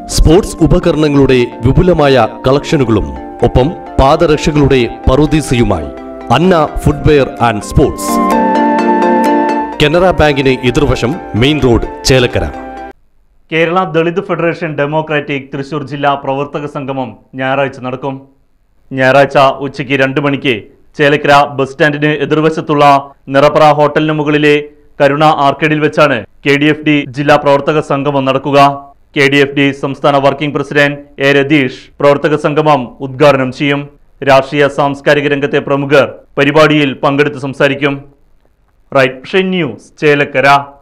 sports ഉപകരണങ്ങളുടെ വിപുലമായ കളക്ഷനുകളും ഒപ്പം പാദരക്ഷകളുടെ പറുദീസയുമായി Anna footwear and sports Canara ബാങ്കിന് എതിർവശം main road Chelakkara Kerala Dalit federation democratic Thrissur ജില്ലാ പ്രവർത്തക സംഗമം ഞായറാഴ്ച നടക്കും ഞായറാഴ്ച ഉച്ചയ്ക്ക് രണ്ട് മണിക്ക് ചേലക്കര ബസ് സ്റ്റാൻഡിന് എതിർവശത്തുള്ള നിറപ്ര ഹോട്ടലിന് മുകളിലെ കരുണ ആർക്കേഡിൽ വെച്ചാണ് കെ ഡി എഫ് ഡി ജില്ലാ പ്രവർത്തക സംഗമം നടക്കുക കെ ഡി എഫ് ഡി സംസ്ഥാന വർക്കിംഗ് പ്രസിഡന്റ് എ രതീഷ് പ്രവർത്തക സംഗമം ഉദ്ഘാടനം ചെയ്യും രാഷ്ട്രീയ സാംസ്കാരിക രംഗത്തെ പ്രമുഖർ പരിപാടിയിൽ പങ്കെടുത്ത് സംസാരിക്കും റൈറ്റ് ന്യൂസ് ചേലക്കര